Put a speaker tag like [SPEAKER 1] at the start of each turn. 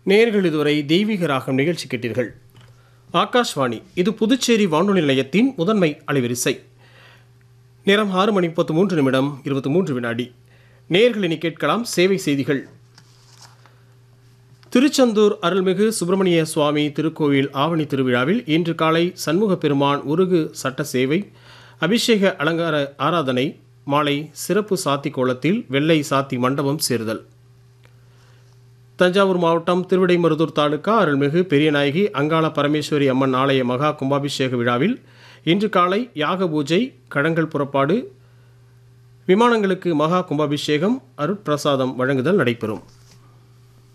[SPEAKER 1] நேர்கள் இதுவரை தெய்வீக ராகம் நிகழ்ச்சி கேட்டீர்கள் ஆகாஷ்வாணி இது புதுச்சேரி வானொலி நிலையத்தின் முதன்மை அலைவரிசை நேரம் ஆறு மணி முப்பத்து மூன்று நிமிடம் இருபத்தி மூன்று வினாடி நேர்கள் இனி கேட்கலாம் சேவை செய்திகள் திருச்செந்தூர் அருள்மிகு சுப்பிரமணிய சுவாமி திருக்கோயில் ஆவணி திருவிழாவில் இன்று காலை சண்முக பெருமான் உருகு சட்ட சேவை அபிஷேக அலங்கார ஆராதனை மாலை சிறப்பு சாத்தி கோலத்தில் வெள்ளை சாத்தி மண்டபம் சேர்தல் தஞ்சாவூர் மாவட்டம் திருவிடைமருதூர் தாலுகா அருள்மிகு பெரியநாயகி அங்காள பரமேஸ்வரி அம்மன் ஆலய மகா கும்பாபிஷேக விழாவில் இன்று காலை யாக பூஜை கடங்கள் புறப்பாடு விமானங்களுக்கு மகா கும்பாபிஷேகம் அருட்பிரசாதம் வழங்குதல் நடைபெறும்